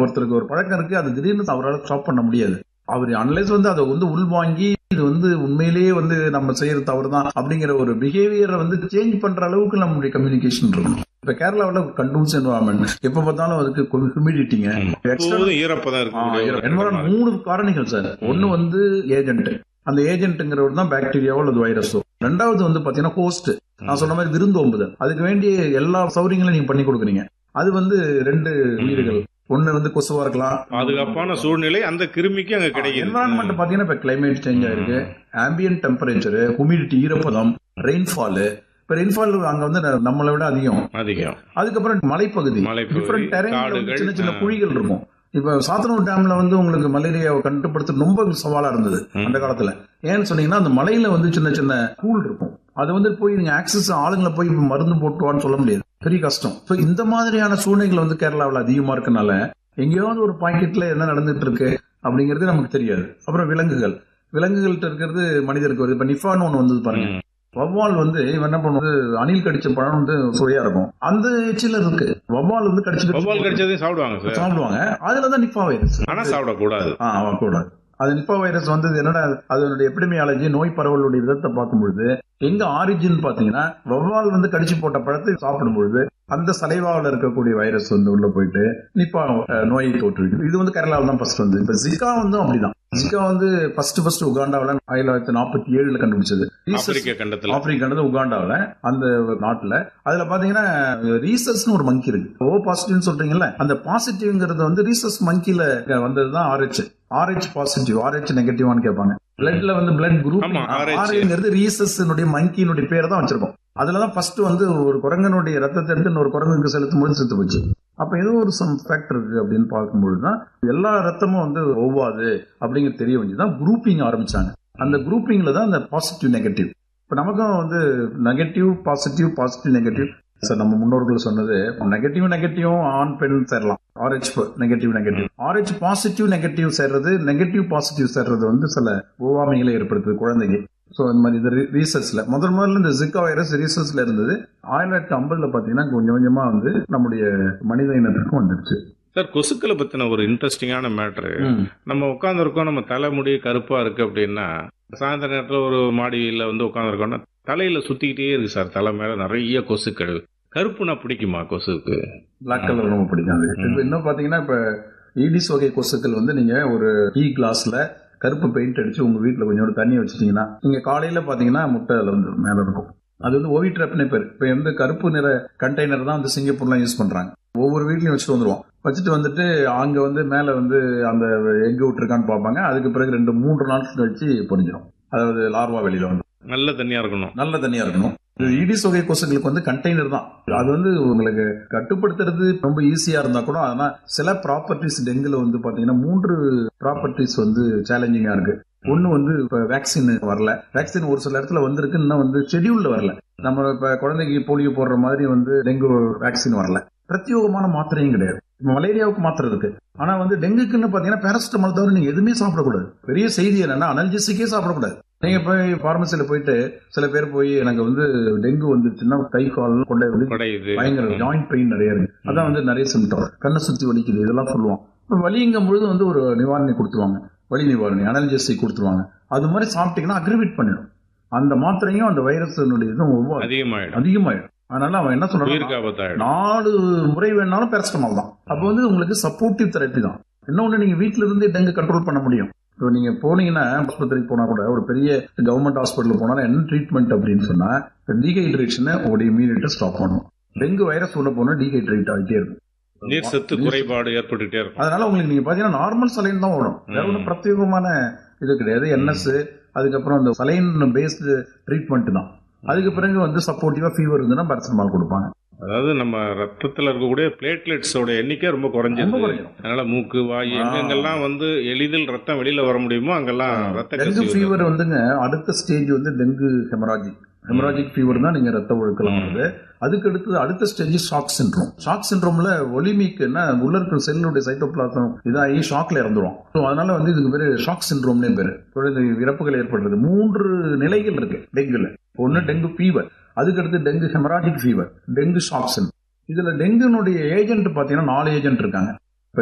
ஒருத்தருக்கு ஒரு பழக்கம் இருக்கு அது திடீர்னு அவரால் ஸ்டாப் பண்ண முடியாது அவர் அன்லைஸ் வந்து அதை வந்து உள்வாங்கி இது வந்து உண்மையிலேயே வந்து நம்ம செய்யறது தவறு தான் அப்படிங்கிற ஒரு பிஹேவியரை வந்து சேஞ்ச் பண்ற அளவுக்கு நம்மளுடைய கம்யூனிகேஷன் இருக்கும் இப்ப கேரளாவில் கண்டூன்ஸ் என்வரான்மெண்ட் எப்ப பார்த்தாலும் அதுக்கு ஹியூமிடிட்டிங்க எப்போதும் ஈரப்பதம் இருக்கு என்வரான் மூணு காரணிகள் சார் ஒன்னு வந்து ஏஜென்ட் அந்த ஏஜென்ட்ங்கிறவர் தான் பாக்டீரியாவோ அல்லது வைரஸோ ரெண்டாவது வந்து பாத்தீங்கன்னா ஹோஸ்ட் நான் சொன்ன மாதிரி விருந்தோம்புதல் அதுக்கு வேண்டிய எல்லா சௌகரியங்களும் நீங்க பண்ணி கொடுக்குறீங்க அது வந்து ரெண்டு உயிர்கள் ஒண்ணு வந்து கொசுவா இருக்கலாம் பாதுகாப்பான சூழ்நிலை அந்த கிருமிக்கு அங்க கிடைக்குது என்வரான்மெண்ட் பாத்தீங்கன்னா இப்ப கிளைமேட் சேஞ்ச் ஆயிருக்கு ஆம்பியன்ட் டெம்பரேச்சர் ஹுமிடிட்டி ஈரப்பதம் ரெயின்ஃபால் இப்ப ரெயின்ஃபால் அங்க வந்து நம்மளை விட அதிகம் அதிகம் அதுக்கப்புறம் மலைப்பகுதி மலைப்பகுதி, டிஃப்ரெண்ட் டெரைன் காடுகள், சின்ன சின்ன ஆ. குழிகள் இருக்கும் இப்ப சாத்தனூர் டேம்ல வந்து உங்களுக்கு மலேரியாவை கட்டுப்படுத்த ரொம்ப சவாலா இருந்தது ம். அந்த காலத்துல ஏன்னு சொன்னீங்கன்னா அந்த மலையில வந்து சின்ன சின்ன கூல் இருக்கும் அது வந்து போய் நீங்க ஆக்சஸ் ஆளுங்களை போய் இப்ப மருந்து போட்டுவான்னு சொல்ல முடியாது பெரிய கஷ்டம் ஸோ இந்த மாதிரியான சூழ்நிலைகள் வந்து கேரளாவில் அதிகமா இருக்கனால எங்கேயாவது ஒரு பாக்கெட்ல என்ன நடந்துட்டு இருக்கு அப்படிங்கிறது நமக்கு தெரியாது அப்புறம் விலங்குகள் விலங்குகள்கிட்ட இருக்கிறது மனிதருக்கு வருது இப்ப நிஃபான்னு ஒண்ணு வந்தது பாருங்க ம். வவ்வால் வந்து இவன் என்ன பண்ணுவது அணில் கடிச்ச பழம் வந்து சுவையா இருக்கும் அந்த எச்சில இருக்கு வவ்வால் வந்து கடிச்சு வவ்வால் கடிச்சு கடிச்சதையும் சாப்பிடுவாங்க சார் சாப்பிடுவாங்க அதுலதான் நிப்பா வைரஸ் ஆனா சாப்பிடக்கூடாது ஆ அவன் கூடாது அது நிப்பா வைரஸ் வந்து என்னடா அதனுடைய எபிடமியாலஜி நோய் பரவலுடைய விதத்தை பார்க்கும்பொழுது எங்க ஆரிஜின் பாத்தீங்கன்னா வவ்வால் வந்து கடிச்சு போட்ட பழத்தை சாப்பிடும் பொழுது அந்த சலைவாவில் இருக்கக்கூடிய வைரஸ் வந்து உள்ள போயிட்டு நிப்பா அஹ், நோயை தோற்றுவிக்குது இது வந்து கேரளாவில் தான் ஃபர்ஸ்ட் வந்து இப்ப ஜிகா வந்து அப்படிதான் ஜிகா வந்து ஃபர்ஸ்ட் ஃபர்ஸ்ட் உகாண்டாவில் ஆயிரத்தி தொள்ளாயிரத்தி நாற்பத்தி ஏழுல கண்டுபிடிச்சது ஆப்பிரிக்க கண்டத்துல ஆப்பிரிக்கானது உகாண்டாவில் அந்த நாட்டுல அதுல பாத்தீங்கன்னா ரீசஸ்னு ஒரு மங்கி இருக்கு ஓ பாசிட்டிவ்னு சொல்றீங்கல்ல அந்த பாசிட்டிவ்ங்கிறது வந்து ரீசஸ் மங்கில வந்ததுதான் ஆர்ஹெச் ஆர்ஹெச் பாசிட்டிவ் ஆர்ஹெச் நெகட்டிவான்னு கேட்பாங்க பிளட்ல வந்து பிளட் குரூப் ஆமா, RH. ஆர்ஹெச்ங்கிறது ரீசஸ்னுடைய மங்கியினுடைய பேரை தான் வச்சிருக்கோம் அதுலதான் ஃபர்ஸ்ட் வந்து ஒரு குரங்கனுடைய ரத்தத்தை எடுத்து இன்னொரு குரங்குக்கு செலுத்தும் போது செத்து போச்சு அப்ப ஏதோ ஒரு சம் ஃபேக்டர் இருக்கு அப்படின்னு பார்க்கும்பொழுது தான் எல்லா ரத்தமும் வந்து ஒவ்வாது அப்படிங்கிறது தெரிய வந்துதான் குரூப்பிங் ஆரம்பிச்சாங்க அந்த குரூப்பிங்ல தான் அந்த பாசிட்டிவ் நெகட்டிவ் இப்ப நமக்கும் வந்து negative positive positive negative sir நம்ம முன்னோர்கள் சொன்னது நெகட்டிவ் நெகட்டிவ் ஆண் பெண் சேரலாம் RH negative negative RH positive negative சேர்றது நெகட்டிவ் பாசிட்டிவ் சேர்றது வந்து சில ஓவாமைகளை ஏற்படுத்துது குழந்தைக்கு ஸோ இந்த மாதிரி இது ரீசர்ச்ல முதல் முதல்ல இந்த ஜிக்கா வைரஸ் ரீசர்ச்ல இருந்தது ஆயிரத்தி தொள்ளாயிரத்தி ஐம்பதுல பாத்தீங்கன்னா கொஞ்சம் கொஞ்சமா வந்து நம்முடைய மனித இனத்துக்கும் வந்துருச்சு சார் கொசுக்களை பத்தின ஒரு இன்ட்ரெஸ்டிங்கான மேட்ரு நம்ம உட்காந்துருக்கோம் நம்ம தலைமுடி கருப்பா இருக்கு அப்படின்னா சாயந்தர நேரத்துல ஒரு மாடியில வந்து உட்காந்துருக்கோம்னா தலையில சுத்திக்கிட்டே இருக்கு சார் தலை மேல நிறைய கொசுக்கள் கருப்புனா பிடிக்குமா கொசுக்கு பிளாக் கலர் ரொம்ப பிடிக்காது இப்ப இன்னும் பாத்தீங்கன்னா இப்ப ஈடிஸ் வகை கொசுக்கள் வந்து நீங்க ஒரு டீ கிளாஸ்ல கருப்பு பெயிண்ட் அடிச்சு உங்க வீட்டுல கொஞ்சோண்டு தண்ணி வச்சிட்டீங்கன்னா நீங்க காலையில பாத்தீங்கன்னா முட்டை அதுல வந்து மேல இருக்கும் அது வந்து ஓவி ட்ராப்னே பேர் இப்ப வந்து கருப்பு நிற கண்டெய்னர் தான் வந்து சிங்கப்பூர்லாம் யூஸ் பண்றாங்க ஒவ்வொரு வீட்லயும் வச்சுட்டு வந்துருவோம் வச்சுட்டு வந்துட்டு அங்க வந்து மேல வந்து அந்த எக் விட்டுருக்கான்னு பார்ப்பாங்க அதுக்கு பிறகு ரெண்டு மூன்று நாட்கள் கழிச்சு பொடிஞ்சிடும் அதாவது லார்வா வெளியில வந்து நல்ல தண்ணியா இருக்கணும் நல்ல தண்ணியா இருக்கணும் இது ஈடிஸ் வகை கொசுகளுக்கு வந்து கண்டெய்னர் தான் அது வந்து உங்களுக்கு கட்டுப்படுத்துறது ரொம்ப ஈஸியா இருந்தா கூட ஆனா சில ப்ராப்பர்ட்டிஸ் டெங்குல வந்து பாத்தீங்கன்னா மூன்று ப்ராப்பர்ட்டிஸ் வந்து சேலஞ்சிங்கா இருக்கு ஒன்னு வந்து இப்ப வேக்சின் வரல வேக்சின் ஒரு சில இடத்துல வந்திருக்கு இன்னும் வந்து ஷெடியூல்ல வரல நம்ம இப்ப குழந்தைக்கு போலியோ போடுற மாதிரி வந்து டெங்கு வேக்சின் வரல பிரத்யோகமான மாத்திரையும் கிடையாது இப்ப மலேரியாவுக்கு மாத்திரை இருக்கு ஆனா வந்து டெங்குக்குன்னு பாத்தீங்கன்னா பேரசிட்டமால் தவிர நீங்க எதுவுமே சாப்பிடக்கூடாது பெரிய செய்தி என்னன்னா அனல்ஜிசிக்கே சாப்பிடக்கூடாது நீங்க போய் பார்மசியில போயிட்டு சில பேர் போய் எனக்கு வந்து டெங்கு வந்துருச்சுன்னா கை கால் கொண்டை வலி கொடையுது பயங்கர ஜாயிண்ட் பெயின் நிறைய இருக்கு அதான் வந்து நிறைய சிம்டம் கண்ணை சுத்தி வலிக்குது இதெல்லாம் சொல்லுவோம் இப்ப வலிங்கும் பொழுது வந்து ஒரு நிவாரணி கொடுத்துருவாங்க வலி நிவாரணி அனல்ஜெஸ்டி கொடுத்துருவாங்க அது மாதிரி சாப்பிட்டீங்கன்னா அக்ரிவேட் பண்ணிடும் அந்த மாத்திரையும் அந்த வைரஸினுடைய இதுவும் ஒவ்வொரு அதிகமாயிடும் அதிகமாயிடும் அதனால அவன் என்ன சொல்றான் உயிருக்கு ஆபத்தாயிடும் நாலு முறை வேணாலும் பேரஸ்டமால் தான் அப்ப வந்து உங்களுக்கு சப்போர்ட்டிவ் தெரப்பி தான் இன்னொன்னு நீங்க வீட்ல இருந்தே டெங்கு கண்ட்ரோல் பண்ண முடியும் இப்போ நீங்க போனீங்கன்னா ஆஸ்பத்திரிக்கு போனா கூட ஒரு பெரிய கவர்மெண்ட் ஹாஸ்பிட்டல் போனாலும் என்ன ட்ரீட்மெண்ட் அப்படின்னு சொன்னா டீஹைட்ரேஷனை உடைய இமீடியட்டா ஸ்டாப் பண்ணும் டெங்கு வைரஸ் உள்ள போனா டீஹைட்ரேட் ஆகிட்டே இருக்கும் நீர் சத்து குறைபாடு ஏற்பட்டுட்டே இருக்கும் அதனால உங்களுக்கு நீங்க பாத்தீங்கன்னா நார்மல் சலைன் தான் ஓடும் வேற ஒன்றும் பிரத்யேகமான இது கிடையாது என்எஸ் அதுக்கப்புறம் அந்த சலைன் பேஸ்டு ட்ரீட்மெண்ட் தான் அதுக்கு பிறகு வந்து சப்போர்ட்டிவா ஃபீவர் இருந்ததுன்னா பேரசிட்டமால் கொடுப்பாங்க அதாவது நம்ம ரத்தத்துல இருக்கக்கூடிய பிளேட்லெட்ஸோட எண்ணிக்கை ரொம்ப ரொம்ப குறைஞ்சிருக்கு குறையும் அதனால மூக்கு வாய் ஆ. எங்கெங்கெல்லாம் வந்து எளிதில் ரத்தம் வெளியில வர முடியுமோ அங்கெல்லாம் ரத்த டெங்கு கசிவு ஃபீவர் வந்துங்க அடுத்த ஸ்டேஜ் வந்து டெங்கு ஹெமராஜிக் ஹெமராஜிக் ஃபீவர் தான் நீங்க ரத்த ஒழுக்கலாம் ம். வருது அதுக்கு அடுத்து அடுத்த ஸ்டேஜ் ஷாக் சிண்ட்ரோம் ஷாக் சிண்ட்ரோம்ல ஒலிமிக்குன்னா உள்ள இருக்கிற செல்லுடைய சைட்டோபிளாசம் இதாகி ஷாக்ல இறந்துரும் ஸோ அதனால வந்து இதுக்கு பேரு ஷாக் சிண்ட்ரோம்னே பேரு குழந்தை இறப்புகள் ஏற்படுறது மூன்று நிலைகள் இருக்கு டெங்குல ஒன்னு டெங்கு ஃபீவர் அதுக்கு அடுத்து dengue haemorrhagic fever dengue shock syndrome இதுல டெங்குனுடைய ஏஜென்ட் பாத்தீங்கன்னா நாலு ஏஜென்ட் இருக்காங்க